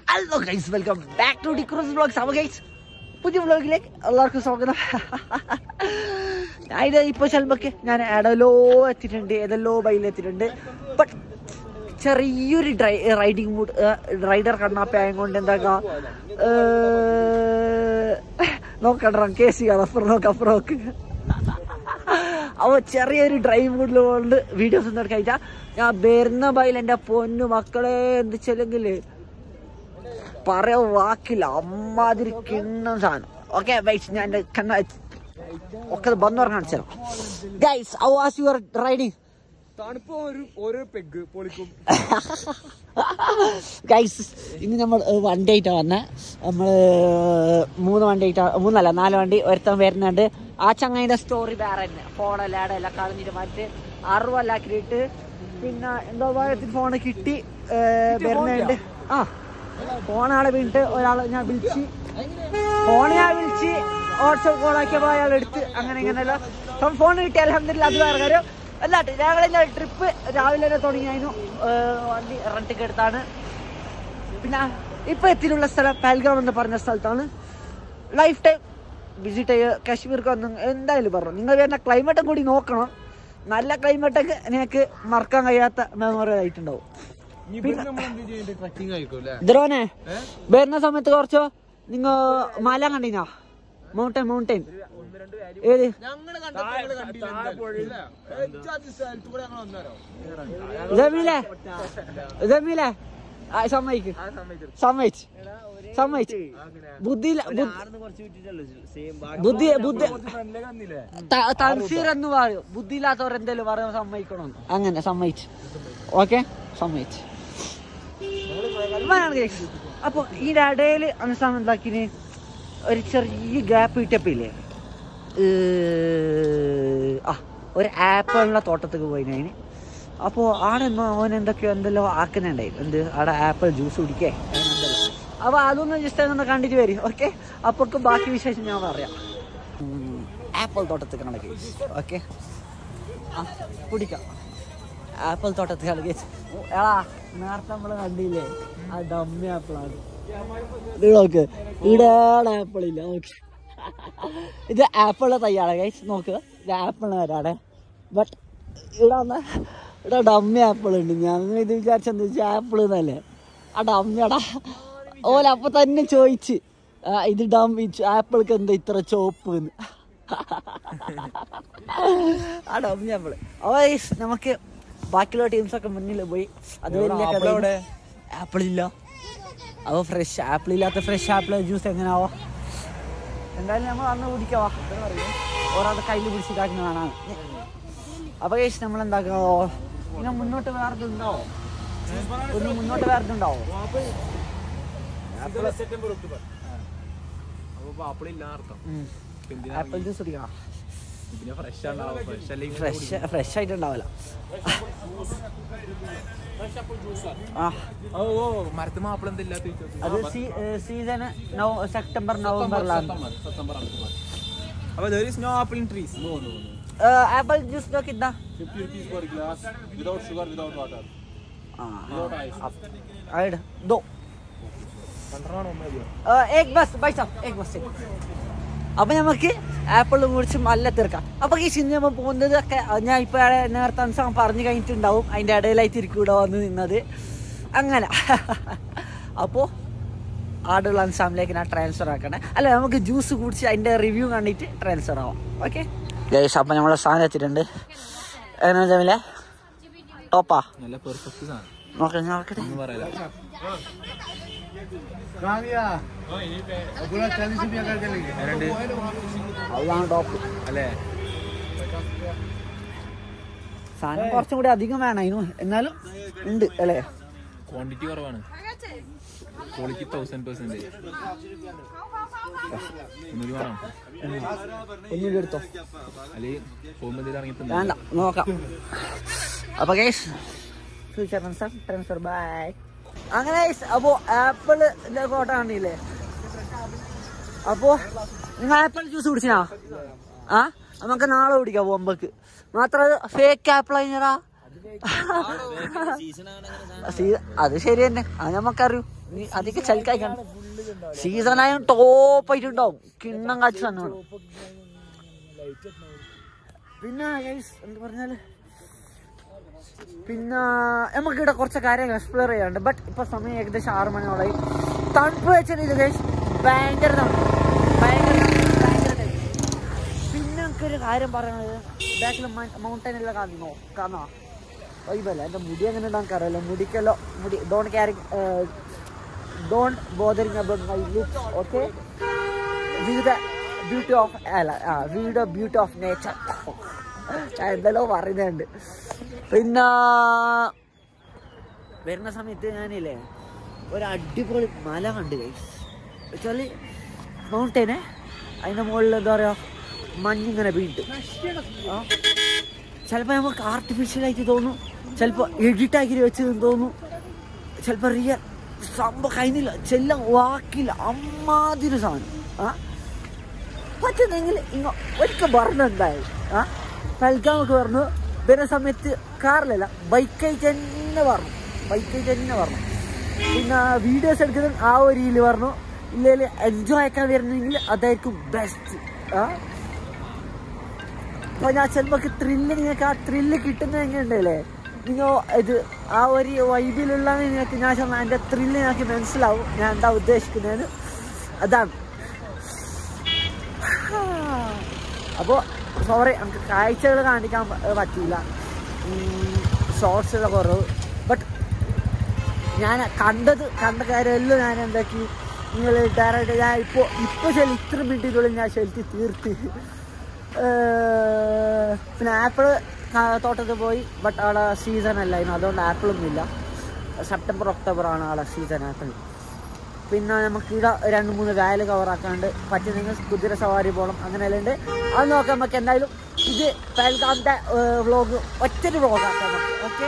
Hello guys welcome back to D'Cruz blogs അപ്പോൾ guys പുതിയ വ്ളോഗിലേക്ക് എല്ലാവർക്കും സ്വാഗതം ഇത് ഇപ്പോൾ ചിലപ്പോൾ ഞാൻ എടലോ എത്തിയിട്ടുണ്ട് ഏതെല്ലോ ബൈലിൽ എത്തിയിട്ടുണ്ട് ബട്ട് ചെറിയൊരു ഡ്രൈ റൈഡിങ് മൂഡ് റൈഡർ കണ്ണാപ്പായം കൊണ്ട് എന്താക്കാം നോക്കണ്ട കെ സി അപ്പുറം നോക്ക് അപ്പുറം നോക്ക് അപ്പോൾ ചെറിയൊരു ഡ്രൈവ് മൂഡിൽ കൊണ്ട് വീഡിയോസ് ഒന്നും എടുക്കാൻ ഞാൻ വരുന്ന ബൈൽ എൻ്റെ പൊന്നു മക്കളെ എന്ത് ചെല്ലെങ്കിൽ പറയാ വാക്കില്ല അമ്മാതിരി കിണ്ണം സാധനം ഓക്കെ വൈസ് ഞാൻ എൻ്റെ കണ്ണ ഒക്കെ ബന്ധം പറഞ്ഞ കാണിച്ചു തരാം guys how was your riding തണുപ്പ് ഒരു ഓരോ പെഗ് പൊളിക്കും ഗൈസ് ഇന്ന് നമ്മൾ വണ്ടി ആയിട്ടാ വന്നെ നമ്മൾ മൂന്ന് വണ്ടി ആയിട്ടാ മൂന്നല്ല നാല് വണ്ടി ഒരുത്തൻ വരുന്നുണ്ട് ആ ചങ്ങായിന്റെ സ്റ്റോറി വേറെ തന്നെ ഫോണെല്ലാം ആടെ എല്ലാം കളഞ്ഞിട്ട് മാറ്റി അറുപല്ലാക്കിയിട്ട് പിന്നെ എന്തോ ഭാഗത്തിൽ ഫോണ് കിട്ടി വരുന്നുണ്ട് ആ ഫോണാടെ വീണിട്ട് ഒരാൾ ഞാൻ വിളിച്ച് ഫോൺ ഞാൻ വിളിച്ച് വാട്സപ്പ് കോളാക്കിയപ്പോൾ അയാൾ എടുത്ത് അങ്ങനെ ഇങ്ങനെയല്ല ഫോൺ കിട്ടി അലഹമില്ല അത് വേറെ കാര്യം അല്ലാട്ട് ഞങ്ങളില്ല ട്രിപ്പ് രാവിലെ തന്നെ തുടങ്ങിയായിരുന്നു വണ്ടി റെന്റിക്ക് എടുത്താണ് പിന്നെ ഇപ്പൊ എത്തിയിട്ടുള്ള സ്ഥലം പാൽഗ്രാം എന്ന് പറഞ്ഞ സ്ഥലത്താണ് ലൈഫ് ടൈം വിസിറ്റ് ചെയ്യുക കാശ്മീർക്ക് വന്ന് എന്തായാലും പറഞ്ഞു നിങ്ങൾ വരുന്ന ക്ലൈമറ്റും കൂടി നോക്കണം നല്ല ക്ലൈമറ്റൊക്കെ നിങ്ങൾക്ക് മറക്കാൻ കഴിയാത്ത മെമ്മറി ആയിട്ടുണ്ടാവും ട്രക്കിംഗ് ആയിരിക്കും അല്ലേ ദ്രോനെ വരുന്ന സമയത്ത് കുറച്ചോ നിങ്ങൾ മല കണ്ടിനാ മൗണ്ടൻ മൗണ്ടൻ ഏത് ഞങ്ങള് കണ്ടില്ല സ്ഥലത്ത് കൂടെ ഞങ്ങൾ വന്നാരോ ജമീലെ ജമീലെ ആ, സമ്മതിക്ക് സമ്മതിച്ച് സമ്മതിച്ച് ബുദ്ധി ബുദ്ധി ബുദ്ധി ത- തൻസീർ എന്ന് പറയും ബുദ്ധിയില്ലാത്തവർ എന്തെങ്കിലും പറയാൻ സമ്മതിക്കണം അങ്ങനെ സമ്മതിച്ച് ഓക്കെ സമ്മതിച്ച് അപ്പൊ ഈ ഇടയിൽ അനുസരണം എന്താക്കിന് ഒരു ചെറിയ ഗ്യാപ്പ് കിട്ടിയപ്പില്ലേ ആ ഒരു ആപ്പിളിന്റെ തോട്ടത്തേക്ക് പോയിന് അതിന് അപ്പോൾ ആടെന്നോ അവൻ എന്തൊക്കെയോ എന്തെല്ലോ ആക്കുന്നുണ്ടായിരുന്നു എന്ത് അവിടെ ആപ്പിൾ ജ്യൂസ് കുടിക്കേ അപ്പോൾ അതൊന്ന് ജസ്റ്റ് അങ്ങനെ കണ്ടിട്ട് വരും ഓക്കെ അപ്പൊക്ക് ബാക്കി വിശേഷം ഞാൻ പറയാം ആപ്പിൾ തോട്ടത്തിൽ കണക്ക് ഓക്കെ ആ കുടിക്കാം ആപ്പിൾ തോട്ടത്തിൽ കണക്ക് എടാ നേരത്തെ നമ്മൾ കണ്ടില്ലേ ആ ഡമ്മി ആപ്പിളാണ് ഇത് നോക്ക് ഇടാണ് ആപ്പിൾ ഇല്ല ഓക്കെ ഇത് ആപ്പിളിന്റെ തയ്യാണ് ഗൈസ് നോക്ക് ഇത് ആപ്പിളിന് വരാടെ ബട്ട് ഇവിടെ വന്ന ഇവിടെ ഡമ്മി ആപ്പിൾ ഉണ്ട് ഞങ്ങൾ ഇത് വിചാരിച്ചെന്ത് വെച്ചാൽ ആപ്പിൾ എന്നല്ലേ ആ ഡമ്മിയടാ ഓല അപ്പൊ തന്നെ ചോദിച്ച് ആ, ഇത് ഡമ്മി ആപ്പിൾക്ക് എന്താ ഇത്ര ചോപ്പ് എന്ന് ആ ഡമ്മി ആപ്പിൾ ഓ ഗൈസ് നമുക്ക് ബാക്കിയുള്ള ടീംസൊക്കെ മുന്നിൽ പോയി അത് വലിയ കഥ ആപ്പിൾ ഇല്ല അപ്പോൾ ഫ്രഷ് ആപ്പിൾ ഇല്ലാത്ത ഫ്രഷ് ആപ്പിൾ ജ്യൂസ് എങ്ങനെയാവോ എന്തായാലും നമ്മൾ അന്ന് കുടിക്കവാ ഓരോ കയ്യിൽ പിടിച്ചിട്ടാക്കുന്ന കാണാൻ അപ്പൊ കേസ് നമ്മൾ എന്താക്കോ പിന്നെ മുന്നോട്ട് വേറെ ഉണ്ടാവോ ഒന്ന് മുന്നോട്ട് വേറെ ഉണ്ടാവോ സെപ്റ്റംബർ ഒക്ടോബർ അപ്പൊ ആപ്പിളില്ല അർത്ഥം ആപ്പിൾ ജ്യൂസ് കുടിക്കണം പിന്നെ ഫ്രഷ് ഉണ്ടാവും ഫ്രഷ് അല്ലെങ്കിൽ ഫ്രഷ് ഫ്രഷ് ആയിട്ട് ഉണ്ടാവില്ല ആ ഓ ഓ മരത്തുമ്പോ ആപ്പിൾ എന്തില്ലാത്ത അത് സീസൺ സെപ്റ്റംബർ നവംബറിലാണ് സെപ്റ്റംബർ അപ്പൊ there is no apple in trees no no no apple juice നോക്കിട്ടാ 50 rupees per glass without sugar without water ആയിട് ദോ കണ്ടറാണോ മതിയോ ഏക് ബസ് ബൈ സാബ് ഏക് ബസ് അപ്പൊ നമുക്ക് ആപ്പിൾ കുറിച്ച് നല്ല തീർക്കാം അപ്പൊ ഈ സിനിമ നമ്മൾ പോകുന്നത് ഒക്കെ ഞാൻ ഇപ്പൊ അവിടെ നേരത്തെ അനുസരണം പറഞ്ഞു കഴിഞ്ഞിട്ടുണ്ടാവും അതിന്റെ ഇടയിലായിട്ട് ഇരിക്കും ഇവിടെ വന്ന് നിന്നത് അങ്ങനെ അപ്പോ ആടുള്ള അൻസാമിലേക്ക് ഞാൻ ട്രാൻസ്ഫർ ആക്കണേ അല്ല നമുക്ക് ജ്യൂസ് കുടിച്ച് അതിന്റെ റിവ്യൂ കണ്ടിട്ട് ട്രാൻസ്ഫർ ആവാം ഓക്കെ ഗൈസ് അപ്പൊ നമ്മളെ സാധനം എത്തിയിട്ടുണ്ട് എങ്ങനെ ജമിലെ ടോപ്പാ നല്ല പെർഫെക്റ്റ് സാധനം നോക്കാം ഞാൻ നോക്കട്ടെ ഒന്നും പറയല അതാണ് ടോപ്പ് അല്ലേ സാധനം കുറച്ചും കൂടി അധികം വേണമായിരുന്നു എന്നാലും ഉണ്ട് അല്ലേ ക്വാണ്ടിറ്റി കുറവാണ് ക്വാളിറ്റി തൗസൻഡ് പെർസെന്റ് ഒന്നുകൂടി വേണം ഒന്നുകൂടി എടുത്തോ അല്ലെങ്കിൽ പോകുമ്പോൾ എന്തെങ്കിലും ഇറങ്ങി തിന്നാം. വേണ്ട നോക്കാം അപ്പൊ ഗൈസ് ഫ്യൂച്ചർ ട്രാൻസ്ഫർ ബൈ അങ്ങനെ guys, അപ്പോ ആപ്പിള് ഫോട്ടോ കാണില്ലേ അപ്പോ നിങ്ങൾ ആപ്പിൾ ജ്യൂസ് കുടിച്ചിനാ ആ നമുക്ക് നാളെ കുടിക്കാം ബൊമ്പക്ക് മാത്രം ഫേക്ക് ആപ്പിൾ അതിനടാ സീ- അത് ശരി തന്നെ അത് നമുക്കറിയൂ നീ അതൊക്കെ ചലിക്കായി സീസൺ ആയ ടോപ്പ് ആയിട്ടുണ്ടാവും കിണ്ണം കാച്ചു തന്നെയാണ് പിന്നെ guys, എന്ത് പറഞ്ഞാല് പിന്നെ നമുക്ക് ഇവിടെ കുറച്ച് കാര്യങ്ങൾ എക്സ്പ്ലോർ ചെയ്യാനുണ്ട് ബട്ട് ഇപ്പൊ സമയം ഏകദേശം ആറ് മണിയോളായി തണുപ്പ് വെച്ചിട്ട് ഗൈസ് ഭയങ്കര തണുപ്പ് ഭയങ്കര തണുപ്പ്, ഭയങ്കര തണുപ്പ്. പിന്നെ എനിക്കൊരു കാര്യം പറയണത് ബാക്കിൽ മൗണ്ടൈൻ എല്ലാം കാണുന്നോ കാണോ വൈബല്ല എൻ്റെ മുടി എങ്ങനെ ഉണ്ടാകും അറിയില്ല മുടിക്കല്ലോ മുടി don't carry don't bothering about my looks okay view the beauty of അല്ല ആ view the beauty of nature ഞാൻ എന്തെല്ലോ പറയുന്നുണ്ട് പിന്നെ വരുന്ന സമയത്ത് ഞാനില്ലേ ഒരു അടിപൊളി മല കണ്ടു കൈസ് വെച്ചാൽ മൗണ്ടൈനെ അതിൻ്റെ മുകളിൽ എന്താ പറയുക മഞ്ഞിങ്ങനെ വീണ്ട് ആ ചിലപ്പോൾ നമുക്ക് ആർട്ടിഫിഷ്യലായിട്ട് തോന്നും ചിലപ്പോൾ എഡിറ്റാക്കി വെച്ച് തോന്നും ചിലപ്പോൾ റിയൽ സംഭവം കഴിഞ്ഞില്ല ചെല്ലാൻ വാക്കില്ല അമ്മാതിരി സാധനം ആ പറ്റുന്നെങ്കിൽ ഇങ്ങ ഒരിക്കൽ പറഞ്ഞു എന്തായാലും ആ തൽക്കാമൊക്കെ പറഞ്ഞു വരുന്ന സമയത്ത് കാറിലല്ല ബൈക്കായിട്ട് തന്നെ പറഞ്ഞു ബൈക്കായിട്ട് തന്നെ പറഞ്ഞു പിന്നെ വീഡിയോസ് എടുക്കുന്നത് ആ ഒരു രീതിയിൽ പറഞ്ഞു ഇല്ലെങ്കിൽ എൻജോയ് ആക്കാൻ വരുന്നെങ്കിൽ അതായിരിക്കും ബെസ്റ്റ് ആ അപ്പൊ ഞാൻ ചിലപ്പോ ത്രില്ല് നിങ്ങൾക്ക് ആ ത്രില്ല് കിട്ടുന്നത് എങ്ങനെയുണ്ടല്ലേ നിങ്ങൾ ഇത് ആ ഒരു വൈബിലുള്ള നിങ്ങൾക്ക് ഞാൻ ചെന്നാൽ എൻ്റെ ത്രില്ല് നിങ്ങൾക്ക് മനസ്സിലാവും ഞാൻ എന്താ ഉദ്ദേശിക്കുന്നത് അതാണ് അപ്പോൾ സോറി നമുക്ക് കാഴ്ചകൾ കാണിക്കാൻ പ- പറ്റിയില്ല ഷോർട്സുള്ള കുറവ് ബട്ട് ഞാൻ കണ്ടത് കണ്ട കാര്യമെല്ലാം ഞാൻ എന്താക്കി നിങ്ങൾ ഡയറക്റ്റ് ഞാൻ ഇപ്പോൾ ഇപ്പോൾ ശരി ഇത്ര മിനിറ്റിനുള്ളിൽ ഞാൻ ശരിക്ക് തീർത്ത് ഏർ, പിന്നെ ആപ്പിൾ തോട്ടത്തിൽ പോയി ബട്ട് അവിടെ സീസൺ അല്ലായിരുന്നു അതുകൊണ്ട് ആപ്പിളൊന്നും ഇല്ല സെപ്റ്റംബർ ഒക്ടോബർ ആണ് അവിടെ സീസൺ ആപ്പിൾ പിന്നെ നമുക്ക് ഇവിടെ രണ്ട് മൂന്ന് വാല് കവറാക്കാണ്ട് പറ്റുന്നെങ്കിൽ കുതിര സവാരി പോകണം അങ്ങനെയെല്ലാം ഉണ്ട് അത് നോക്കാം നമുക്ക് എന്തായാലും ഇത് പെൽഗാമത്തെ വ്ളോഗ് ഒറ്റൊരു വ്ളോഗ് ആക്കാം നമുക്ക് ഓക്കെ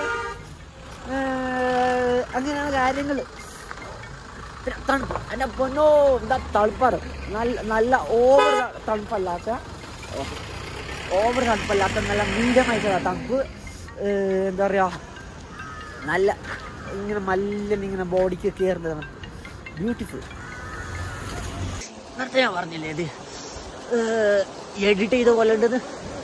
അങ്ങനെയാണ് കാര്യങ്ങൾ പിന്നെ തണുപ്പ് എൻ്റെ പൊന്നോ എന്താ തണുപ്പാണ് നല്ല നല്ല ഓവർ തണുപ്പല്ലാത്ത ഓവർ തണുപ്പല്ലാത്ത നല്ല മീഡിയമായിട്ടുള്ള തണുപ്പ് ഏർ, എന്താ പറയുക നല്ല ഇങ്ങനെ മല്ലൻ ഇങ്ങനെ ബോഡിക്ക് കയറുന്ന തണുപ്പ് ബ്യൂട്ടിഫുൾ നേരത്തെ ഞാൻ പറഞ്ഞില്ലേ ഇത് എഡിറ്റ് ചെയ്ത പോലെ ഉണ്ടെന്ന്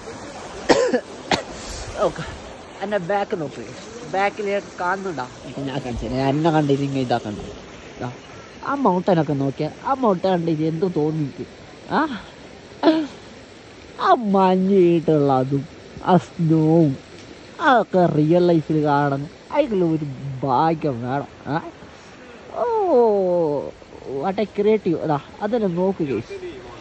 ഓക്കെ എൻ്റെ ബാക്ക് നോക്ക് ബാക്കിൽ കാണുന്നുണ്ടോ ഞാൻ കാണിച്ചു ഞാൻ എന്നെ കണ്ടിട്ട് ഇങ്ങനെ ഇതാക്കണ്ട ദാ, ആ മൗണ്ടനൊക്കെ നോക്കിയാൽ ആ മൗണ്ടൻ കണ്ടിട്ട് എന്ത് തോന്നിക്ക് ആ ആ മഞ്ഞിട്ടുള്ള അതും ആ സ്നോവും അതൊക്കെ റിയൽ ലൈഫിൽ കാണണം അതിലുള്ള ഒരു ഭാഗ്യം വേണം ആ ഓ വാട്ടെ ക്രിയേറ്റീവ് അതാ അതന്നെ നോക്ക് കേസ്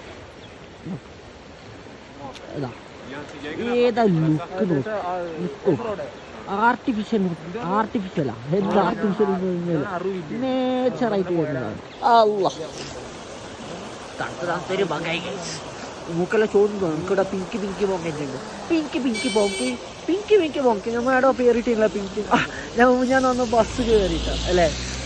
അതാ ഏതാ ലുക്ക് നോക്ക് ലുക്ക് ആർട്ടിഫിഷ്യൽ ആർട്ടിഫിഷ്യലാ എന്ത് ആർട്ടിഫിഷ്യൽ നേച്ചറായിട്ട് വരുന്നതാണ് അല്ല തണുത്ത് തണുത്തൊരു ഭംഗായി മൂക്കെല്ലാം ചോദിച്ചു നമുക്കിവിടെ പിങ്കി പിങ്കി പോങ്ങിട്ടുണ്ട് പിങ്കി പിങ്കി പോക്കി പിങ്കി പിങ്കി പോക്കി നമ്മളവിടെ പേരിട്ടില്ല പിങ്കി ആ, ഞാൻ ഞാൻ ഒന്ന് ബസ് കയറിയിട്ട അല്ലേ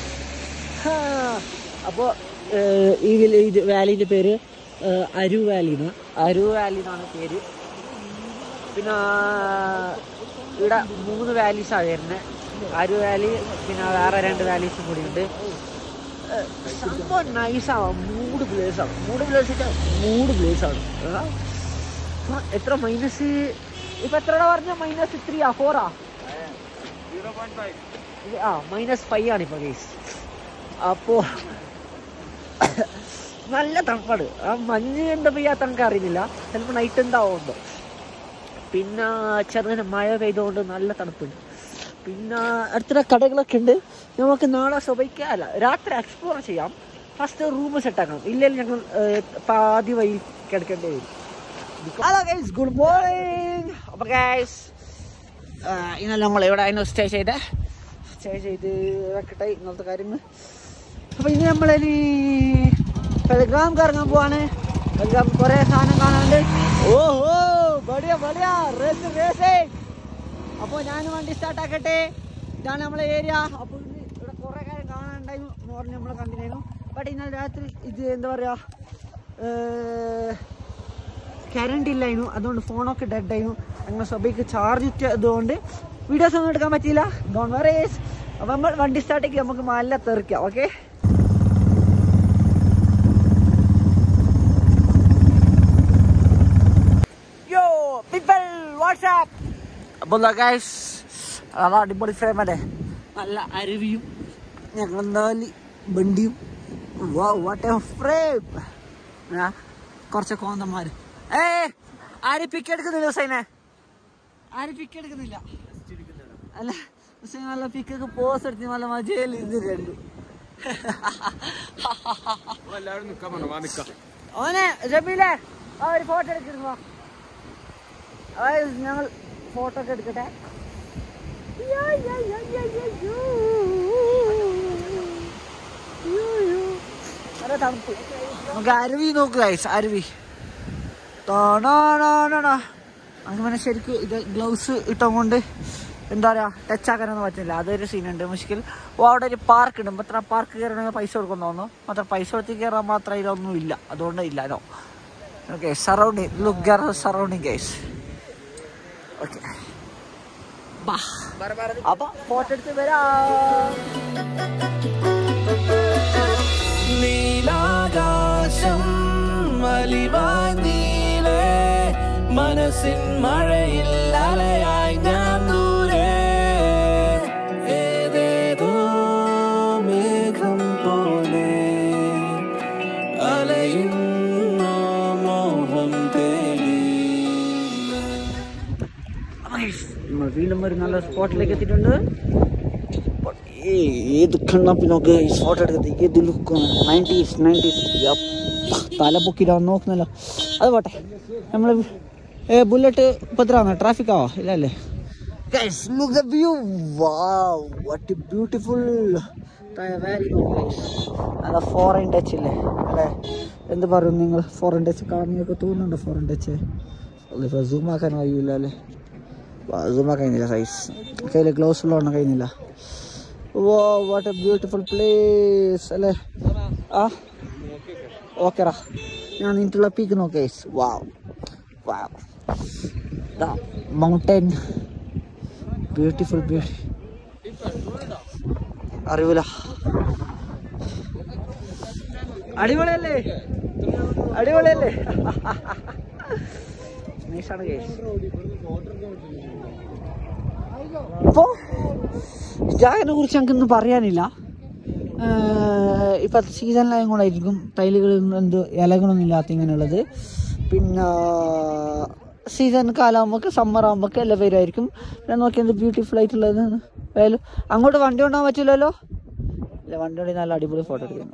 അപ്പോൾ ഈ വില്ലേജ് വാലിൻ്റെ പേര് ഏഹ്, അരു വാലി എന്ന് അരു വാലി എന്നാണ് പേര് പിന്നെ ഇവിടെ മൂന്ന് വാലീസാണ് വരുന്നത് അരു വാലി പിന്നെ വേറെ രണ്ട് വാലീസും കൂടി ഉണ്ട് ഏഹ്, സംഭവം നൈസാണ് മൂഡ് പ്ലേസാണ് മൂഡ് പ്ലേസ് വെച്ചാൽ മൂഡ് പ്ലേസാണ് എത്ര മൈനസ് ഇപ്പം എത്രയുടെ പറഞ്ഞ മൈനസ് ത്രീ ആ ഫോറാ ഇത് ആ മൈനസ് ഫൈവ് ആണ് ഇപ്പോൾ കേസ് അപ്പോൾ നല്ല തണുപ്പാണ് ആ മഞ്ഞ് എന്താ പെയ്യാത്ത തണുക്ക് അറിയുന്നില്ല ചിലപ്പോൾ നൈറ്റ് എന്താവുണ്ടോ പിന്നെ ചെറുങ്ങനെ മഴ പെയ്തുകൊണ്ട് നല്ല തണുപ്പുണ്ട് പിന്നെ അടുത്ത കടകളൊക്കെ ഉണ്ട് നമുക്ക് നാളെ സ്വഭിക്കാല്ല രാത്രി എക്സ്പ്ലോർ ചെയ്യാം ഫസ്റ്റ് റൂം സെറ്റാക്കണം ഇല്ലെങ്കിൽ ഞങ്ങൾ ഏഹ്, പാതി വഴി കിടക്കേണ്ടി വരും ഹലോ ഗൈസ് ഗുഡ് മോർണിംഗ് അപ്പോൾ ഗൈസ് ഇന്നലെ നമ്മൾ എവിടെ ആയിരുന്നു സ്റ്റേ ചെയ്തേ സ്റ്റേ ചെയ്ത് വെക്കട്ടെ ഇന്നത്തെ കാര്യങ്ങൾ അപ്പോൾ ഇനി നമ്മളിനി പെൽഗ്രാം കറങ്ങാൻ പോവാണ് പെൽഗ്രാം കുറേ സാധനം കാണാനുണ്ട് ഓഹോ ബടിയ ബടിയ റേസ് റേസ് അപ്പോൾ ഞാൻ വണ്ടി സ്റ്റാർട്ട് ആക്കട്ടെ ഇതാണ് നമ്മളെ ഏരിയ അപ്പോൾ ഇത് ഇവിടെ കുറേ കാര്യം കാണാനുണ്ടായിരുന്നു മോർണിംഗ് നമ്മൾ കണ്ടിരുന്നു ബട്ട് ഇന്നലെ രാത്രി ഇത് എന്താ പറയുക കറണ്ട് ഇല്ലായിരുന്നു അതുകൊണ്ട് ഫോണൊക്കെ ഡെഡ് ആയിരുന്നു അങ്ങനെ സഭയ്ക്ക് ചാർജ് ഇട്ടതുകൊണ്ട് വീഡിയോസ് ഒന്നും എടുക്കാൻ പറ്റിയില്ല ഡോൺ വറേസ് അപ്പോൾ നമ്മൾ വണ്ടി സ്റ്റാർട്ടേക്ക് നമുക്ക് നല്ല തെറിക്കാം ഓക്കെ വാട്സാപ്പ് അപ്പോൾ ഗൈസ് നല്ല അടിപൊളി ഫ്രെയിം അല്ലേ നല്ല അരുവിയും ഞങ്ങൾ നാല് വണ്ടിയും വാട്ട് എ ഫ്രെയിം കുറച്ച് കോന്തന്മാർ ഏ ആരും പിക്ക് എടുക്കുന്നില്ല ഹുസൈനെ ആരും പിക്ക് എടുക്കുന്നില്ല അല്ല ഹുസൈൻ നല്ല പിക്കൊക്കെ പോസ് എടുത്ത് നല്ല മജയിൽ ഇത് രണ്ടു എല്ലാവരും നിക്കാൻ പറഞ്ഞു വാ നിക്കാം ഓനെ ജമീലെ ആ ഒരു ഫോട്ടോ എടുക്കുന്നു അതായത് ഞങ്ങൾ ഫോട്ടോ ഒക്കെ എടുക്കട്ടെ യ്യോ, യ്യോ, യ്യോ, യ്യോ, യ്യോ, യ്യോ. യ്യോ, യ്യോ. നല്ല തണുപ്പ് നമുക്ക് അരുവി നോക്കുക ഗൈസ് അരുവി അങ്ങനെ ശരിക്കും ഇത് ഗ്ലൗസ് ഇട്ടുകൊണ്ട് എന്താ പറയാ ടച്ച് ആക്കാനൊന്നും പറ്റില്ല അതൊരു സീനുണ്ട് മുഷ്കിൽ ഓ അവിടെ ഒരു പാർക്ക് ഉണ്ട് എത്ര പാർക്ക് കയറണമെങ്കിൽ പൈസ കൊടുക്കാൻ തോന്നുന്നു മാത്രം പൈസ കൊടുത്ത് കയറാൻ മാത്രം ഇതൊന്നും ഇല്ല അതുകൊണ്ട് ഇല്ലല്ലോ okay surrounding look surrounding guys okay അപ്പൊ ഫോട്ടോ എടുത്ത് വരാം നീലാകാശം അലിവായി നീലേ മനസ്സിൻ മഴയിൽ അലയായി ഞാൻ ദൂരെ ഏതേതോ മേഘം പോലെ അലയുന്ന മോഹം തേടി നമ്മൾ വീണ്ടും ഒരു നല്ല സ്പോട്ടിലേക്ക് എത്തിയിട്ടുണ്ട് ഏത് കണ്ണപ്പിനൊക്കെ ഈ ഫോട്ടോ എടുക്കത്തി ഏത് ലുക്കാണ് നയൻറ്റീസ് നയൻറ്റീസ് തല പൊക്കിയിടാൻ നോക്കുന്നല്ലോ അത് പോട്ടെ നമ്മൾ ബുള്ളറ്റ് പത്രാണ് ട്രാഫിക് ആവോ ഇല്ല അല്ലേ Guys, look the view. Wow, what a beautiful. Very good guys. നല്ല ഫോറിൻ ടച്ച് ഇല്ലേ അല്ലേ എന്ത് പറയും നിങ്ങൾ ഫോറിൻ ടച്ച് കാണുന്നൊക്കെ തോന്നുന്നുണ്ടോ ഫോറിൻ ടച്ച് ഇപ്പോൾ സൂം ആക്കാൻ കഴിയില്ല അല്ലേ സൂം ആക്കാൻ കഴിയുന്നില്ല സൈസ് കയ്യിൽ ഗ്ലൗസ് ഉള്ളതുകൊണ്ട് കഴിയുന്നില്ല oh what a beautiful place അല്ലേ ആ ഓക്കെടാ ഞാൻ നിന്നിട്ടുള്ള പീക്ക് നോക്കേ wow wow mountain beautiful beauty അറിയൂല അടിപൊളിയല്ലേ അടിപൊളിയല്ലേ നൈസാണ് കേസ് അപ്പോ ജാഗനെ കുറിച്ച് ഞങ്ങൾക്കൊന്നും പറയാനില്ല ഇപ്പൊ സീസണിലായും കൂടായിരിക്കും ടൈലുകൾ എന്ത് ഇലകളൊന്നും ഇല്ലാത്ത ഇങ്ങനെയുള്ളത് പിന്നെ സീസൺ കാലാകുമ്പോൾ സമ്മർ ആകുമ്പോൾ എല്ലാ പേരായിരിക്കും പിന്നെ നോക്കി എന്ത് ബ്യൂട്ടിഫുൾ ആയിട്ടുള്ളത് വേലും അങ്ങോട്ട് വണ്ടി കൊണ്ടുപോകാൻ പറ്റില്ലല്ലോ ഇല്ല വണ്ടി കൊണ്ട് നല്ല അടിപൊളി ഫോട്ടോ എടുക്കുന്നു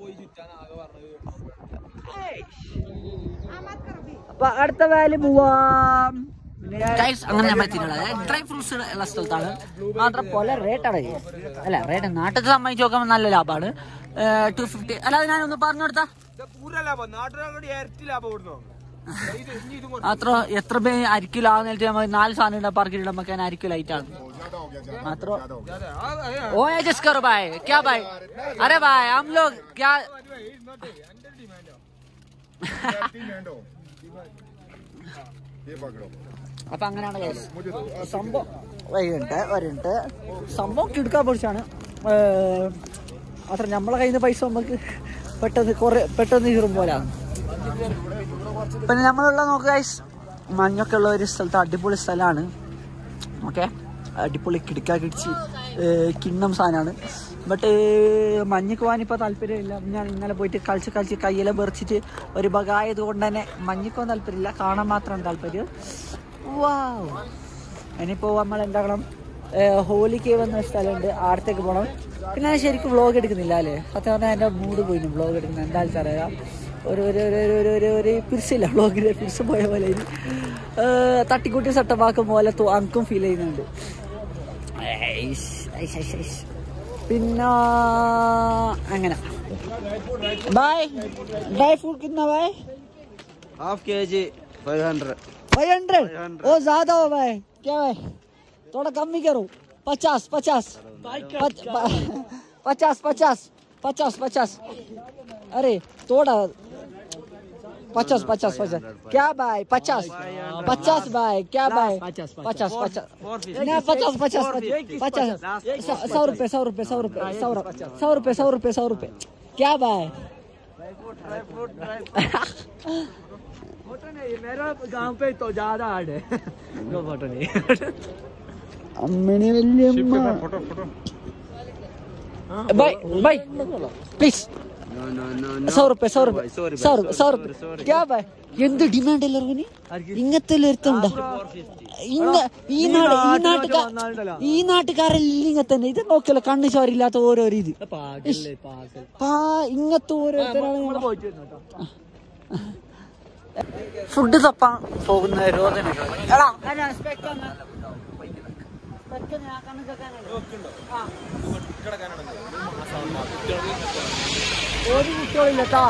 അപ്പൊ അടുത്ത വാലി പോവാം അങ്ങനെ നമ്മൾ എത്തിയിട്ടുള്ളത് ഡ്രൈ ഫ്രൂട്ട്സ് ഉള്ള സ്ഥലത്താണ് മാത്രം പോലെ റേറ്റ് ആണ് അല്ല റേറ്റ് നാട്ടിൽ സംബന്ധിച്ച് നോക്കുമ്പോൾ നല്ല ലാഭമാണ് ടു ഫിഫ്റ്റി അല്ലാതെ ഞാനൊന്ന് പറഞ്ഞു കൊടുത്താ പൂര ലാഭം നാട്ടിലെ ഇരട്ടി ലാഭം ഇവിടുന്ന് ഇത് ഇനി ഇത് മാത്രം എത്ര പേ അരിക്കിലോ ആ നേരത്തെ നമ്മൾ നാല് സാധനം ഉണ്ടാ പാർക്കിൽ നമുക്ക് അതിന് അരിക്കിലോ ലൈറ്റ് ആണ് മാത്രം ओ है जिस करो भाई क्या भाई अरे भाई हम लोग क्या ये पकड़ो അപ്പൊ അങ്ങനെയാണ് guys. സംഭവം വരുന്നുണ്ട് വരുന്നുണ്ട് സംഭവം കിടക്കാൻ പൊടിച്ചാണ് അത്ര നമ്മളെ കയ്യിൽ നിന്ന് പൈസ നമുക്ക് പെട്ടെന്ന് കുറെ പെട്ടെന്ന് കീറും പോലാണ് പിന്നെ നമ്മളുള്ള നോക്കുക ഗൈസ് മഞ്ഞൊക്കെ ഉള്ള ഒരു സ്ഥലത്ത് അടിപൊളി സ്ഥലമാണ് ഓക്കെ അടിപൊളി കിടക്കാ കിടിച്ച് കിണ്ണം സാധനമാണ് ബട്ട് മഞ്ഞക്ക് പോകാൻ ഇപ്പോൾ താല്പര്യമില്ല ഞാൻ ഇന്നലെ പോയിട്ട് കളിച്ച് കളിച്ച് കയ്യിലെ വെറിച്ചിട്ട് ഒരു ബകായത് കൊണ്ട് തന്നെ മഞ്ഞക്കോ താല്പര്യമില്ല കാണാൻ മാത്രമാണ് താല്പര്യം വാവ് ഇനിയിപ്പോൾ നമ്മൾ എന്താക്കണം ഹോലി കേവ് എന്ന സ്ഥലമുണ്ട് ആടത്തേക്ക് പോകണം പിന്നെ ഞാൻ ശരിക്കും വ്ളോഗ് എടുക്കുന്നില്ല അല്ലേ സത്യം പറഞ്ഞാൽ എൻ്റെ മൂഡ് പോയിരുന്നു വ്ളോഗ് എടുക്കുന്നത് എന്താണെന്ന് അറിയാം ഒരു ഒരു ഒരു ഒരു ഒരു ഒരു ഒരു പിരിച്ചില്ല വ്ളോഗിൽ പിരിച്ച് പോയ പോലെ ഇനി തട്ടിക്കൂട്ടി സെട്ടപ്പാക്കും പോലെ തോ- അനക്കും ഫീൽ ചെയ്യുന്നുണ്ട് ഐഷ്, ഐഷ്, ഐഷ്, ഐഷ്. പിന്നെ അങ്ങനെ ബൈ ഡ്രൈ ഫ്രൂട്ട് कितना भाई half K G five hundred five hundred ओ ज्यादा हो भाई क्या भाई थोड़ा कम ही करो पचास पचास पच- प- पचास पचास पचास पचास अरे थोड़ा पचास पचास पचास क्या भाई पचास पचास भाई क्या भाई पचास पचास पचास नहीं पचास पचास पचास सौ- सौ रुपये सौ रुपये सौ रुपये सौ रुपये सौ रुपये सौ रुपये सौ रुपये क्या भाई അമ്മനെ വല്യമ്മ photo photo bye bye please സൗ റുപ്യ സൗ റുപ്യ സൗ റുപ്യ സൗ റുപ്യ ക്യാ ബൈ എന്ത് ഡിമാൻഡ് അല്ല ഇറങ്ങി ഇങ്ങനത്തെ ഒരുത്തുണ്ടോ ഇങ്ങ ഈ നാട് ഈ നാട്ടുകാർ ഈ നാട്ടുകാരെല്ലാം ഇങ്ങനെ തന്നെ ഇത് നോക്കല്ലോ കണ്ണ് ചോരില്ലാത്ത ഓരോരോ ഇത് പാ ഇങ്ങനത്തെ ഓരോരുത്തരാണ് ഫുഡ് തപ്പാൻ പോകുന്ന രോദനകൾ എടാ അതിനാ spec ഒന്ന്. spec ഒന്ന് ആ കണ്ണിൽ വെക്കാനല്ലേ? ആ. ഒരു കുട്ടികളില്ല കേട്ടോ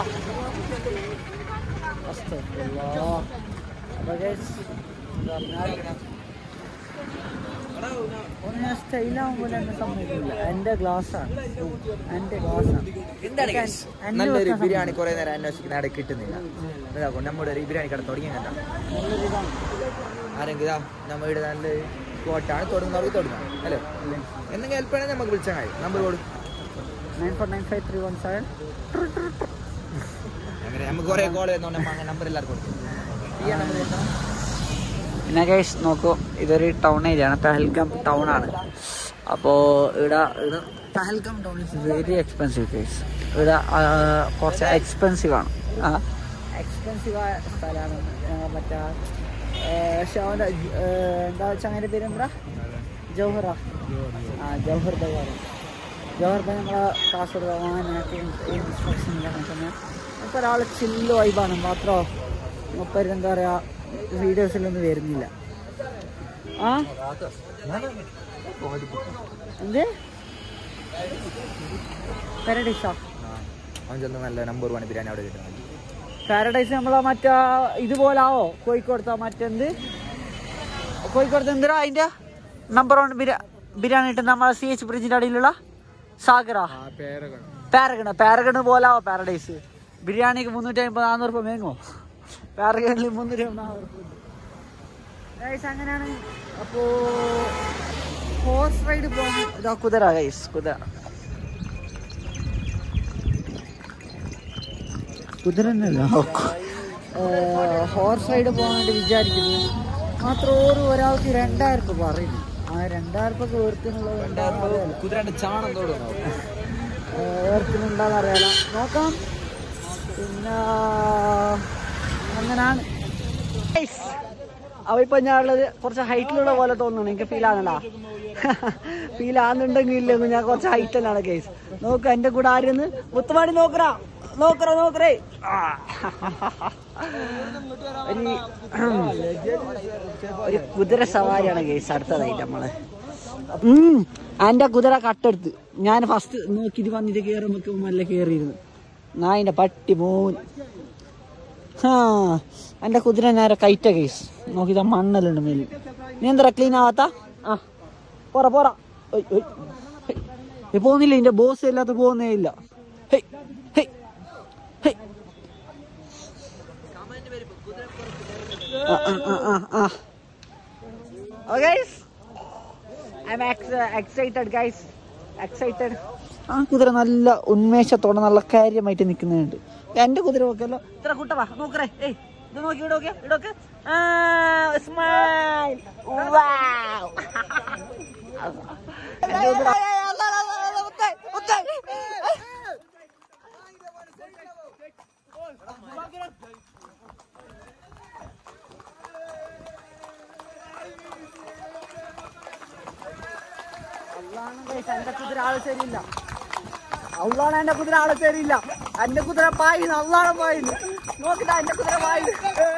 ഒന്ന് സ്റ്റൈലാവുമ്പോൾ എന്നെ സമ്മതിക്കില്ല എന്റെ ഗ്ലാസ്സാണ് എന്റെ ഗ്ലാസ്സാണ് എന്താണ് നല്ലൊരു ബിരിയാണി കുറെ നേരം അന്വേഷിക്കുന്ന അവിടെ കിട്ടുന്നില്ല ഇതാക്കും നമ്മുടെ ഒരു ബിരിയാണി കട തുടങ്ങി കണ്ട ആരെങ്കിലും ഇതാ നമ്മുടെ നല്ല സ്പോട്ടാണ് തുടങ്ങുന്നവർക്ക് തുടങ്ങാം അല്ലേ എന്തെങ്കിലും ഹെൽപ്പ് വേണമെങ്കിൽ നമുക്ക് വിളിച്ചാൽ മതി നമ്പർ കൊടുക്കും nine four nine five three one seven അങ്ങനെ നമുക്ക് കുറെ കോൾ ചെയ്യുന്നതുകൊണ്ട് അങ്ങനെ നമ്പർ എല്ലാവർക്കും കൊടുക്കും ഈ നമ്പർ കൊടുക്കണം പിന്നെ ഗൈസ് നോക്കൂ ഇതൊരു ടൗൺ ഏരിയ ആണ് പഹൽഗാം ടൗൺ ആണ് അപ്പോൾ ഇവിടെ ഇവിടെ Pahalgam town is very expensive guys ഇവിടെ ആ, കുറച്ച് എക്സ്പെൻസീവ് ആണ് ആ എക്സ്പെൻസീവ് ആയ സ്ഥലമാണ് ആ, മറ്റേ ഷോൻ്റെ എന്താ വെച്ചാൽ അങ്ങനെ പേര് എന്താ ജൗഹറ ആ ജൗഹർ ബൈ ജവഹർ ഭായ് നമ്മളെ കാസർഗോഡ് വാങ്ങാനായിട്ട് ഇൻസ്ട്രക്ഷൻ തന്നെ അപ്പോൾ ഒരാൾ ചില്ല് വൈബാണ് മാത്രമോ മുപ്പര് എന്താ പറയുക വീഡിയോസിലൊന്നും വരുന്നില്ല ആ എന്ത് പാരഡൈസാ അവൻ ചെന്ന് നല്ല നമ്പർ വൺ ബിരിയാണി അവിടെ കിട്ടുന്നത് പാരഡൈസ് നമ്മളെ മറ്റാ ഇതുപോലാവോ കോഴിക്കോടത്തെ മറ്റെന്ത് കോഴിക്കോടത്തെ എന്തിനാ അതിൻ്റെ നമ്പർ വൺ ബിരിയാ ബിരിയാണി ഇട്ട് നമ്മളെ സി എച്ച് ബ്രിഡ്ജിൻ്റെ അടിയിലുള്ള സാഗറ പാരഗണ് പാരഗണ് പോലാവോ പാരഡൈസ് ബിരിയാണിക്ക് മുന്നൂറ്റി അമ്പത് നാനൂറ് രൂപ മേങ്ങോ പാരഗണിൽ മുന്നൂറ്റി അമ്പത് നാനൂറ് രൂപ ഗൈസ് അങ്ങനെയാണ് അപ്പോ ഹോഴ്സ് റൈഡ് പോകുന്ന ഇതാ കുതിര ഗൈസ് കുതിര കുതിര ഹോർസ് റൈഡ് പോകാൻ വേണ്ടി വിചാരിക്കുന്നു മാത്രം ഓരോ ഒരാൾക്ക് രണ്ടായിരം രൂപ പറയുന്നു ആ രണ്ടായിരം രൂപ വേർത്തിനുള്ളത് എന്താണെന്ന് കുതിരന്റെ ചാണം തോടുന്നു വേർത്തിനുണ്ടാന്ന് അറിയാലോ നോക്കാം പിന്നെ അങ്ങനാണ് അവ ഇപ്പൊ ഞാൻ ഉള്ളത് കുറച്ച് ഹൈറ്റിലുള്ള പോലെ തോന്നുന്നു എനിക്ക് ഫീൽ ആണല്ലോ ഫീൽ ആകുന്നുണ്ടെങ്കിൽ ഇല്ലെന്ന് ഞാൻ കുറച്ച് ഹൈറ്റ് തന്നെയാണ് കേസ് നോക്ക് എന്റെ കൂടെ ആരെന്ന് മുത്തുമാടി നോക്കറ നോക്കറ നോക്കറേ ആ. ഒരു ഒരു കുതിര സവാരിയാണ് കേസ് അടുത്തതായിട്ട് നമ്മള് ഉം എന്റെ കുതിര കട്ടെടുത്ത് ഞാൻ ഫസ്റ്റ് നോക്കി ഇത് വന്നിട്ട് കയറുമ്പോ നല്ല കയറിയിരുന്നു നായിന്റെ പട്ടി മോൻ ഹാ എന്റെ കുതിര നേരെ കയറ്റ കേസ് നോക്കി ഇതാ മണ്ണലുണ്ട് മേലിൽ നീ എന്താ ക്ലീൻ ആവാത്ത ആ പോറ പോറ ഒയ്, ഒയ്. ഹെയ്. നീ പോകുന്നില്ല എന്റെ ബോസ് ഇല്ലാത്ത പോകുന്നേ ഇല്ല ഹെയ്, ഹെയ്, ഹെയ്. ആ, ആ, ആ, ആ, ആ. Oh, guys. I'm ex- excited, guys. Excited. ആ കുതിര നല്ല ഉന്മേഷത്തോടെ നല്ല കാര്യമായിട്ട് നിൽക്കുന്നുണ്ട് എന്റെ കുതിര നോക്കല്ലോ ഇത്ര കുട്ടവാ നോക്കറേ ഏയ് ഇത് നോക്കി ഇടോക്കെ ഇടോക്കെ സ്മൈൽ എന്റെ കുതിര ആള് ശരിയില്ല അള്ളാണ് എന്റെ കുതിര ആളെ തരില്ല എന്റെ കുതിര പായിന്ന് അള്ളാണ് പായിന്ന് നോക്കിട്ടാ എന്റെ കുതിര പായിന്ന്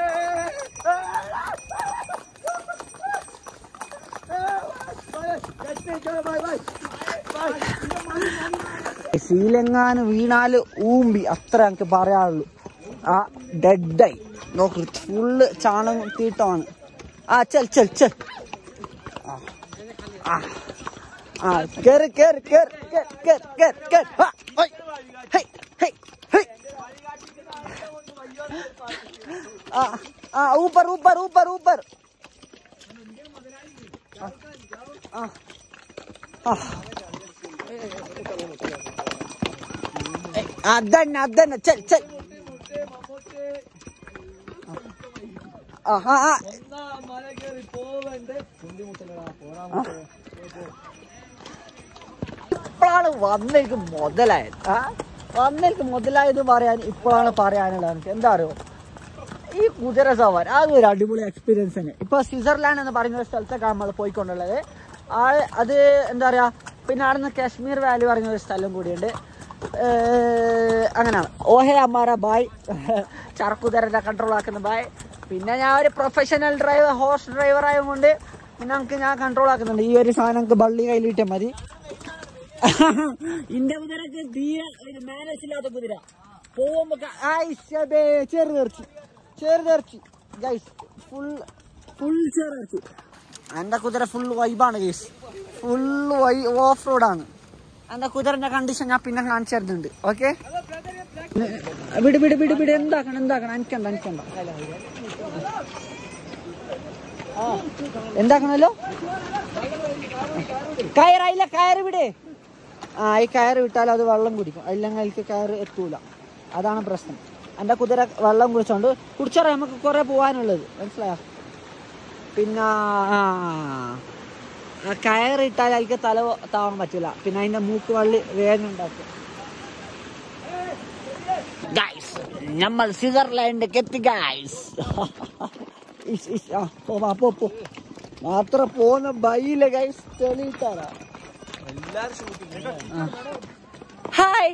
ശീലെങ്ങാന് വീണാല് ഊമ്പി അത്ര എനിക്ക് പറയാനുള്ളൂ ആ ഡെഡായി നോക്ക് ഫുള്ള് ചാണകം തീട്ടമാണ് ആ ചെൽ ചെൽ ചെൽ ആ ആ ആ കേറ് കേറ് കേറ് കേറ് കേറ് കേറ് കേറ് ആ ഓയ് ഹേയ് ഹേയ് ഹേയ് ആ ആ ऊपर ऊपर ऊपर ऊपर ആ ആ അതന്നെ അതന്നെ ചെൽ ചെൽ ആ ആ ആ ഇപ്പോഴാണ് വന്നേക്ക് മുതലായത് ആ വന്നേക്ക് മുതലായത് പറയാൻ ഇപ്പോഴാണ് പറയാനുള്ളത് എനിക്ക് എന്താ അറിയോ ഈ കുതിര സവാരി അത് ഒരു അടിപൊളി എക്സ്പീരിയൻസ് തന്നെ ഇപ്പൊ സ്വിറ്റ്സർലാൻഡ് എന്ന് പറയുന്ന ഒരു സ്ഥലത്തൊക്കെ നമ്മൾ പോയിക്കൊണ്ടുള്ളത് ആ അത് എന്താ പറയാ പിന്നെ അവിടെ നിന്ന് കാശ്മീർ വാലി പറയുന്ന ഒരു സ്ഥലം കൂടിയുണ്ട് ഏഹ് അങ്ങനെയാണ് ഓഹേ അമ്മാര ബായ് ചറക്കുതിരന്റെ കൺട്രോൾ ആക്കുന്ന ബായ് പിന്നെ ഞാൻ ഒരു പ്രൊഫഷണൽ ഡ്രൈവർ ഹോഴ്സ് ഡ്രൈവർ ആയതുകൊണ്ട് പിന്നെ നമുക്ക് ഞാൻ കൺട്രോൾ ആക്കുന്നുണ്ട് ഈ ഒരു സാധനം നമുക്ക് ബള്ളി കയ്യിൽ കിട്ടിയാൽ മതി ഇന്റെ കുതിരക്ക് തീരെ മാനേജ് ഇല്ലാത്ത കുതിര പോകുമ്പോ ചെറുതീർച്ചി ചെറുതീർച്ചി ഗൈസ് ഫുൾ ഫുൾ ചെറുതീർച്ചി എന്റെ കുതിര ഫുൾ വൈബാണ് ഗൈസ് ഫുൾ വൈ ഓഫ് റോഡാണ് എന്റെ കുതിരന്റെ കണ്ടീഷൻ ഞാൻ പിന്നെ കാണിച്ചു തരുന്നുണ്ട് ഓക്കെ വിട് വിട് വിട് വിട് എന്താക്കണം എന്താക്കണം എനിക്കണ്ട എനിക്കണ്ട ആ എന്താക്കണല്ലോ കയറായില്ല കയറ് വിടെ ആ ഈ കയറ് വിട്ടാൽ അത് വെള്ളം കുടിക്കും അല്ലെങ്കിൽ അതിലേക്ക് കയറ് എത്തൂല അതാണ് പ്രശ്നം എൻ്റെ കുതിര വെള്ളം കുടിച്ചോണ്ട് കുടിച്ചോറ നമുക്ക് കുറെ പോകാനുള്ളത് മനസ്സിലായോ പിന്നെ ആ ആ കയറിട്ടാൽ അതിലേക്ക് തല താവാൻ പറ്റില്ല പിന്നെ അതിൻ്റെ മൂക്ക് വള്ളി വേദന ഉണ്ടാക്കും ഗൈസ് നമ്മൾ സ്വിറ്റ്സർലാൻഡിലേക്ക് എത്തി ഗൈസ് പോ വാ, പോ പോ മാത്രം പോകുന്ന ബൈയില് ഗൈസ് തെളിയിട്ടാറാ ഹായ്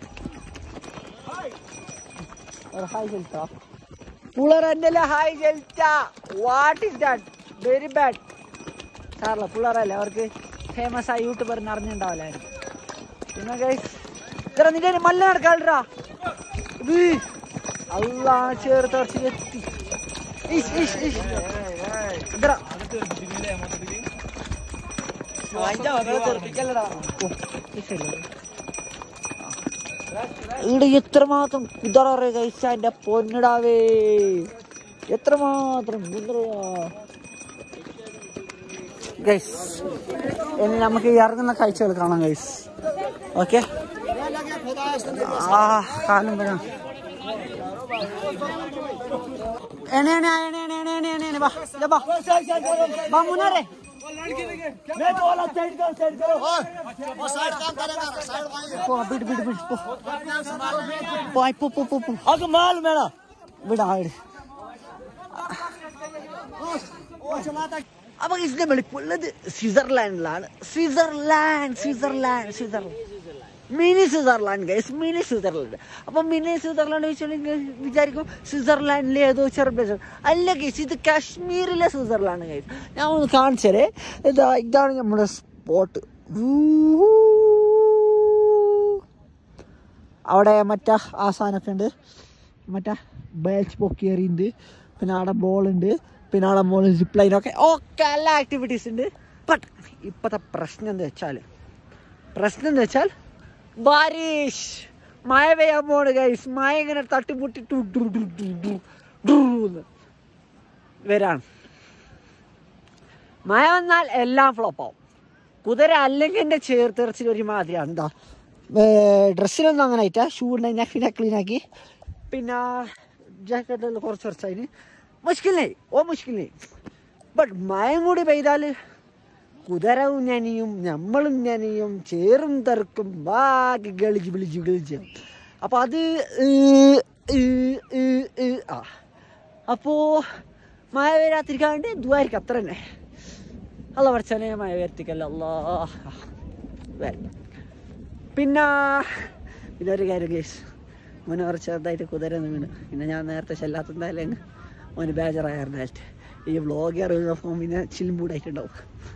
ഹായ് ജൽത്ത പുള്ളർ എൻ്റെ ഹായ് ജൽത്ത what is that very bad സാറല്ല പുള്ളറല്ലേ അവർക്ക് ഫേമസ് ആയ യൂട്യൂബറിന് അറിഞ്ഞിട്ടുണ്ടാവില്ലായിരുന്നു പിന്നെ ഗൈസ് ഇത്ര നിന്റെ മല്ല നടക്കാളിടാ ഇത് അല്ലാ ചേർത്ത് എത്തി ഇഷ് ഇഷ് ഇഷ് ഇത്ര ഇവിടെ എത്രമാത്രം കുതിറ കഴിച്ച എന്റെ പൊന്നിടാവേ എത്രമാത്രം കുതിറ ഗൈസ് ഇനി നമുക്ക് ഈ ഇറങ്ങുന്ന കാഴ്ചകൾ കാണാം ഗൈസ് ഓക്കെ ആ കാലം വരാം എണെ എണെ എണെ എണെ എണെ എണെ എണെ എണെ വാ ഇതാ വാ വാ മുന്നേറെ പോ ಬಿಡು ಬಿಡು ಬಿಡು ಪೋ പോ ആയ്, പോ പോ പോ പോ അത് മാൽ മേള വിടാ വിട് അപ്പൊ ഇതിന്റെ വെളിപ്പുള്ളത് സ്വിറ്റ്സർലാൻഡിലാണ് Switzerland Switzerland Switzerland mini Switzerland guys mini Switzerland അപ്പൊ മിനി സ്വിറ്റ്സർലാൻഡ് വെച്ചാൽ വിചാരിക്കും സ്വിറ്റ്സർലാൻഡിലെ ഏതോ ചെറുപ്പ അല്ല ഗൈസ് ഇത് കാശ്മീരിലെ സ്വിറ്റ്സർലാൻഡ് ഗൈസ് ഞാൻ ഒന്ന് കാണിച്ചേ ഇതാ ഇതാണ് നമ്മുടെ സ്പോട്ട് അവിടെ മറ്റേ ആ സാധനമൊക്കെ ഉണ്ട് മറ്റേ ബേച്ച് പൊക്കിയറിയുണ്ട് പിന്നെ അവിടെ ബോളുണ്ട് പിന്നെ അവിടെ മോളിൽ സിപ്പ് ലൈനൊക്കെ ഒക്കെ എല്ലാ ആക്ടിവിറ്റീസ് ഉണ്ട് ബട്ട് ഇപ്പോഴത്തെ പ്രശ്നം എന്താ വെച്ചാൽ പ്രശ്നം എന്താ വെച്ചാൽ ബാരിഷ് മഴ പെയ്യാൻ പോണ് ഗൈസ് മഴ ഇങ്ങനെ തട്ടിമുട്ടി ടു ഡു ഡു ഡു ഡു ഡു എന്ന് വരാണ് മഴ വന്നാൽ എല്ലാം ഫ്ലോപ്പ് ആവും കുതിര അല്ലെങ്കിൽ എൻ്റെ ചേർത്തെറിച്ചിൽ ഒരുമാതിരി എന്താ ഡ്രസ്സിലൊന്നും അങ്ങനെ ആയിട്ടാ ഷൂ ഉണ്ടായി പിന്നെ ക്ലീൻ ആക്കി പിന്നെ ജാക്കറ്റെല്ലാം കുറച്ച് കുറച്ചതിന് മുഷ്കിലായി ഓ മുഷ്കിലായി ബട്ട് മയം കൂടി പെയ്താൽ കുതിരവും നനിയും നമ്മളും നനിയും ചേറും തെറുക്കും ബാക്കി ഗളിച്ച് വിളിച്ച് ഗളിച്ച് അപ്പോൾ അത് ഏ, ഏ, ഏ, ഏ, ആ അപ്പോൾ മഴ വരാതിരിക്കാണ്ട് ദ്വാരിക്കും അത്ര തന്നെ അല്ല പഠിച്ചാനെ മഴ വരുത്തിക്കല്ല അല്ലാ വരും പിന്നെ പിന്നെ ഒരു കാര്യം കേസ് മോനെ കുറച്ച് ചെറുതായിട്ട് കുതിര വീണ് പിന്നെ ഞാൻ നേരത്തെ ചെല്ലാത്തതായാലും മോന് ബേജറായിരുന്നായിട്ട് ഈ വ്ളോഗ് അറിയുമ്പോൾ പിന്നെ ചിലുമ്പൂടായിട്ടുണ്ടാവും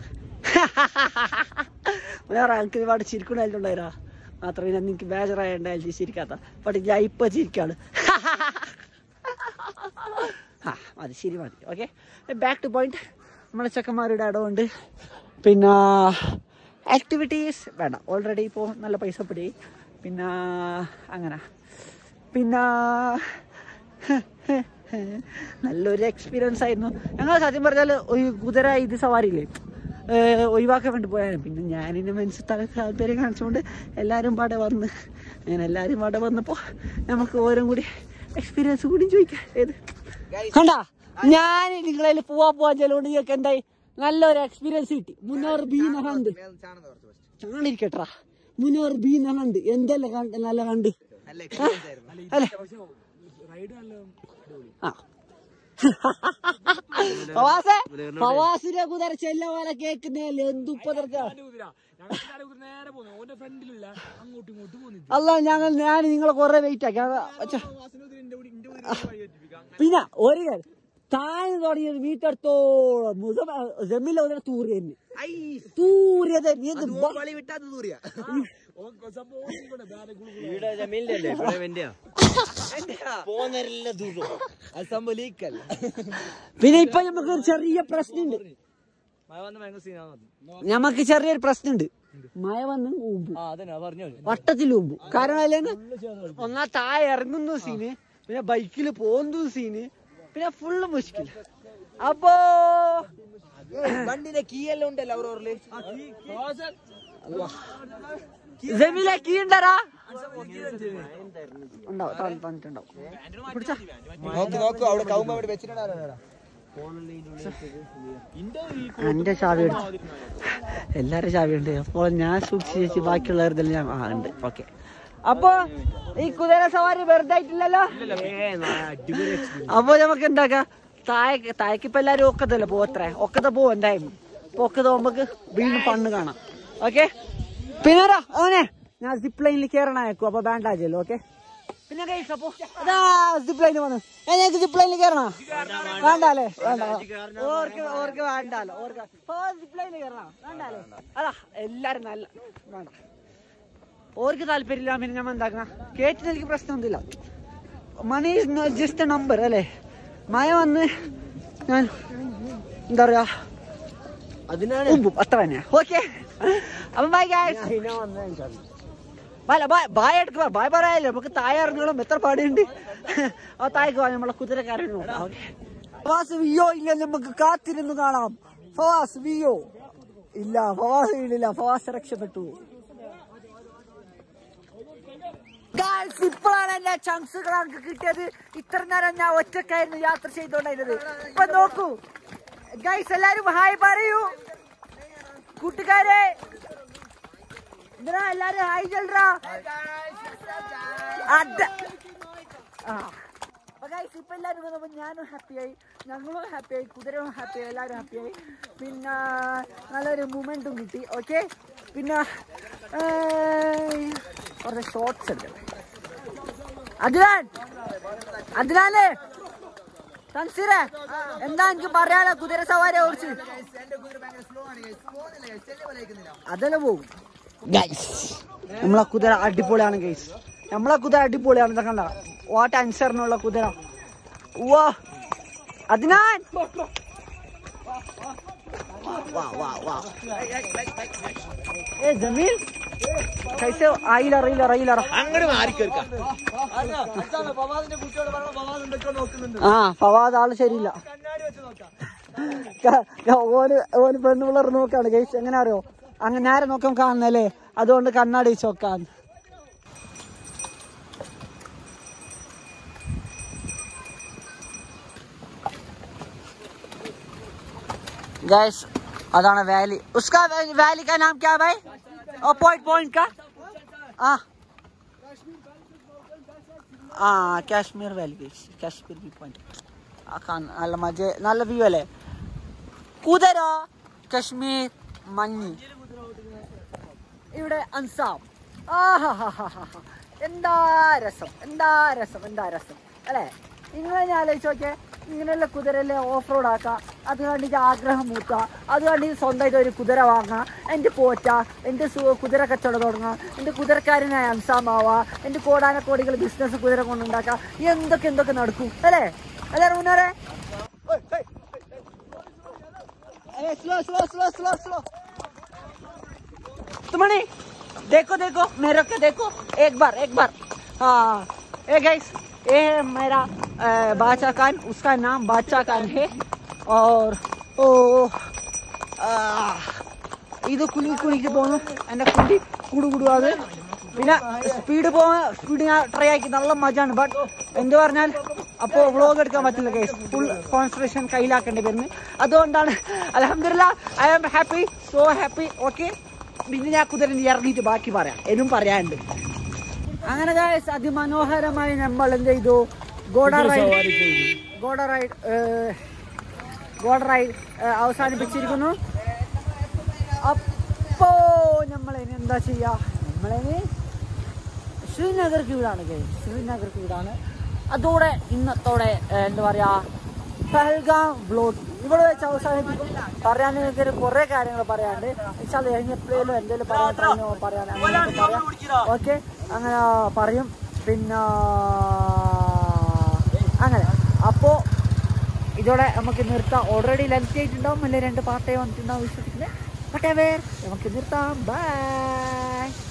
വേറെ എനിക്ക് ഒരുപാട് ചിരിക്കണായിട്ടുണ്ടായിരാ മാത്രം പിന്നെ എനിക്ക് ബേജറായിട്ടുണ്ടായാലും ചിരിക്കാത്ത ബട്ട് ഞാൻ ഇപ്പൊ ചിരിക്കാണ് ആ മതി ശരി മതി ഓക്കെ ബാക്ക് ടു പോയിന്റ് നമ്മളെ ചെക്കന്മാരുടെ ഇടമുണ്ട് പിന്നെ ആക്ടിവിറ്റീസ് വേണ്ട ഓൾറെഡി ഇപ്പോൾ നല്ല പൈസ പിടി പിന്നെ അങ്ങനെ പിന്നെ നല്ലൊരു എക്സ്പീരിയൻസ് ആയിരുന്നു ഞങ്ങൾ സത്യം പറഞ്ഞാൽ ഒരു കുതിര ഇത് സവാരിയില്ലേ ഏഹ് ഒഴിവാക്കാൻ വേണ്ടി പോയാണ് പിന്നെ ഞാനിൻ്റെ മനസ്സിൽ തല താല്പര്യം കാണിച്ചുകൊണ്ട് എല്ലാവരും പാടെ വന്ന് അങ്ങനെ എല്ലാവരും പാടെ വന്നപ്പോൾ നമുക്ക് ഓരോ കൂടി എക്സ്പീരിയൻസ് കൂടി ചോദിക്കാം ഏത് കണ്ടാ ഞാൻ നിങ്ങളതിൽ പോവാ പോവാൻ ചെല്ലുകൊണ്ട് നിങ്ങൾക്ക് എന്തായി നല്ലൊരു എക്സ്പീരിയൻസ് കിട്ടി മുന്നൂറ് ബി കണ്ട് ചാണിരിക്കട്ടാ മുന്നൂറ് ബി കണ്ട് എന്തെല്ലാം കണ്ട് നല്ല കണ്ട് അല്ലേ ആ ഫവാസേ ഫവാസിനെ കുതിര ചെല്ല പോലെ കേക്കുന്നല്ലേ എന്തുപ്പതർക്ക അല്ല ഞങ്ങൾ ഞാൻ നിങ്ങളെ കൊറേ വെയിറ്റ് ആക്കി അത് അച്ഛാ. പിന്നെ ഒരു കാര്യം താഴെ തുടങ്ങിയത് വീട്ടെടുത്തോളം ജമ്മില്ല ഒരു തൂറിയ തന്നെ തൂറിയ തന്നെ എന്ത് ബ- പിന്നെ ഇപ്പൊ നമുക്ക് ഒരു ചെറിയ പ്രശ്നമുണ്ട് നമുക്ക് ചെറിയൊരു പ്രശ്നമുണ്ട് മഴ വന്ന് ഊമ്പും വട്ടത്തിൽ ഊമ്പും കാരണം അല്ലെങ്കിൽ ഒന്നാ താഴെ ഇറങ്ങുന്ന സീന് പിന്നെ ബൈക്കിൽ പോകുന്ന സീന് പിന്നെ ഫുള്ള് മുഷ്കിൽ അപ്പോ വണ്ടിന്റെ കീ എല്ലാം ഉണ്ടല്ലോ അവരോറില് ജമീലെ കീ ഉണ്ടാ ഉണ്ടാവും താഴെ തന്നിട്ടുണ്ടാവും പിടിച്ചാ നോക്ക് നോക്ക് അവിടെ കൗമ്പ അവിടെ വെച്ചിട്ടുണ്ടായിരുന്നു എന്റെ ചാവി എടുത്തു എല്ലാരും ചാവി ഉണ്ട് അപ്പോൾ ഞാൻ സൂക്ഷിച്ച് ബാക്കിയുള്ളവരുതെല്ലാം ഞാൻ ആ ഉണ്ട് ഓക്കെ അപ്പൊ ഈ കുതിര സവാരി വെറുതെ ആയിട്ടില്ലല്ലോ അപ്പൊ നമുക്ക് എന്താക്കാം താഴെ താഴേക്ക് ഇപ്പൊ എല്ലാരും ഒക്കത്തല്ലേ പോവത്രേ ഒക്കത്തെ പോവും എന്തായാലും അപ്പൊ ഒക്കത്തെ നമുക്ക് വീണ്ടും ഫണ്ണ് കാണാം ഓക്കെ പിന്നെ വരാ അവനെ ഞാൻ സിപ്പ് ലൈനിൽ കയറണായേക്കും അപ്പൊ ബാൻഡാജല്ലോ ഓക്കെ പിന്നെ guys, അപ്പൊ അതാ സിപ്പ് ലൈൻ വന്നു എനിക്ക് സിപ്പ് ലൈനിൽ കയറണോ വേണ്ടല്ലേ വേണ്ട ഓർക്ക് ഓർക്ക് വേണ്ടല്ലോ ഓർക്ക് സിപ്പ് ലൈനിൽ കയറണോ വേണ്ടല്ലേ അതാ എല്ലാരും നല്ല വേണ്ട ഓർക്ക് താല്പര്യമില്ല പിന്നെ ഞാൻ എന്താക്കണം കേട്ടിന് എനിക്ക് പ്രശ്നമൊന്നുമില്ല മണി ജസ്റ്റ് നമ്പർ അല്ലേ മഴ വന്ന് ഞാൻ എന്താ പറയാ അതിനാണ് അത്ര തന്നെയാ ഓക്കെ അപ്പൊ bye guys bye bye bye എടുക്കുക ബായ് പറയാല്ലേ നമുക്ക് താഴെ ഇറങ്ങണം എത്ര പാടുണ്ട് ആ താഴേക്ക് പോവാ നമ്മളെ കുതിരക്കാരൻ ഫവാസ് വിയോ ഇല്ല നമുക്ക് കാത്തിരുന്ന് കാണാം ഫവാസ് വിയോ ഇല്ല ഫവാസ് വീണില്ല ഫവാസ് രക്ഷപ്പെട്ടു Guys, ഇപ്പോഴാണ് എന്റെ ചങ്സുകൾ എനിക്ക് കിട്ടിയത് ഇത്ര നേരം ഞാൻ ഒറ്റക്കായിരുന്നു യാത്ര ചെയ്തോണ്ടായിരുന്നത് ഇപ്പൊ നോക്കൂ ഗൈസ് എല്ലാരും ഹായ് പറയൂ കൂട്ടുകാരെ എന്തിനാ എല്ലാരും ഹായ് ചെല്ലറാ അത് ആ അപ്പൊ ഗൈസ് ഇപ്പൊ എല്ലാരും വന്നപ്പോ ഞാനും ഹാപ്പിയായി ഞങ്ങളും ഹാപ്പിയായി കുതിരയും ഹാപ്പിയായി എല്ലാരും ഹാപ്പിയായി പിന്നെ നല്ലൊരു മൂമെന്റും കിട്ടി ഓക്കെ പിന്നെ ഏയ്, കുറച്ച് ഷോർട്സ് എടുക്കണം അതിനാൻ അതിനാലേ തൻസീറെ എന്താ എനിക്ക് പറയാനോ കുതിര സവാരിയെ കുറിച്ച് അതെല്ലാം പോകും ഗൈസ് നമ്മളെ കുതിര അടിപൊളിയാണ് ഗൈസ് നമ്മളെ കുതിര അടിപൊളിയാണ് ഇതൊക്കെ കണ്ട വാട്ട് അനുസരണമുള്ള കുതിര വാ അതിനാൻ വാ വാ വാ ഏ ജമീൽ കൈസെ ആയില്ല അറിയില്ല അറിയില്ല അങ്ങനെ മാറിക്കേർക്കാം ആ ഫവാദ് ആള് ശരിയില്ല ക- ക- ഓന് ഓന് പെണ്ണുപിള്ളർ നോക്കാണ് ഗൈസ് എങ്ങനെ അറിയോ അങ്ങനെ നേരെ നോക്കാൻ കാണുന്നല്ലേ അതുകൊണ്ട് കണ്ണാടി വെച്ച് നോക്കാൻ गैस अदाना वैली उसका वै- वैली का नाम क्या है भाई और पॉइंट पॉइंट का हाँ हाँ Kashmir valley guys Kashmir view point ആ കാണ നല്ല മജ നല്ല വ്യൂ അല്ലേ കുതിര കശ്മീർ മഞ്ഞ് ഇവിടെ അൻസാം ആഹാഹാഹാഹാ. എന്താ രസം എന്താ രസം എന്താ രസം അല്ലേ നിങ്ങൾ ഞാൻ ആലോചിച്ച് നോക്കിയേ ഇങ്ങനെയുള്ള കുതിരല്ലേ ഓഫ് റോഡ് ആക്കാം അത് കണ്ടിട്ട് ആഗ്രഹം മൂക്കുക അത് കണ്ടിട്ട് സ്വന്തമായിട്ട് ഒരു കുതിര വാങ്ങാം എൻ്റെ പോറ്റ എൻ്റെ സു- കുതിര കച്ചവടം തുടങ്ങാം എൻ്റെ കുതിരക്കാരനായ അൻസാമാവാ എൻ്റെ കോടാനക്കോടികൾ ബിസിനസ് കുതിര കൊണ്ടുണ്ടാക്കാം എന്തൊക്കെ എന്തൊക്കെ നടക്കും അല്ലേ അല്ലേ മുന്നോരെ slow slow slow slow slow तुम्हारे देखो देखो मेरे को देखो एक बार एक बार हाँ ए गाइस ये है मेरा अ, बादशाह खान उसका नाम बादशाह खान है और ഓ ആ, ഇത് കുലുങ്ങി കുലുങ്ങി പോകുന്നു എൻ്റെ കുണ്ടി കൂടു കൂടുവാത് പിന്നെ സ്പീഡ് പോകാൻ സ്പീഡ് ഞാൻ ട്രൈ ആക്കി നല്ല മജാണ് ബട്ട് എന്ത് പറഞ്ഞാൽ അപ്പോൾ വ്ളോഗ് എടുക്കാൻ പറ്റില്ല കേസ് ഫുൾ കോൺസെൻട്രേഷൻ കയ്യിലാക്കേണ്ടി വരുന്നു അതുകൊണ്ടാണ് അലഹമില്ല I am happy so happy okay പിന്നെ ഞാൻ കുതിരന് ഇറങ്ങിയിട്ട് ബാക്കി പറയാം എന്നും പറയാനുണ്ട് അങ്ങനെ ഗായസ് അതിമനോഹരമായി നമ്മൾ എന്ത് ചെയ്തു ഗോഡ റൈഡ് ഗോഡ റൈഡ് ഗോഡ റൈഡ് അവസാനിപ്പിച്ചിരിക്കുന്നു അപ്പോ നമ്മളിനി എന്താ ചെയ്യാ നമ്മളിനി ശ്രീനഗർക്ക് വീടാണ് ഗൈസ് ശ്രീനഗർക്ക് വീടാണ് അതോടെ ഇന്നത്തോടെ ഏഹ്, എന്താ പറയാ പഹൽഗാം വ്ലോഗ് ഇവിടെ വെച്ച് അവസാനിപ്പിക്കും പറയാൻ എനിക്കൊരു കുറെ കാര്യങ്ങൾ പറയാനുണ്ട് വെച്ചാൽ എപ്പോഴും എന്തെങ്കിലും പറയാനോ പറയാൻ അങ്ങനെ പറയാം ഓക്കെ അങ്ങനെ പറയും പിന്നെ അങ്ങനെ അപ്പോൾ ഇതോടെ നമുക്ക് നിർത്താം ഓൾറെഡി ലെങ്ത് ആയിട്ടുണ്ടാവും അല്ലെ രണ്ട് പാർട്ടേ വന്നിട്ടുണ്ടാവും വിശ്വസിക്കുന്നത് വട്ടേവേർ നമുക്ക് നിർത്താം ബൈ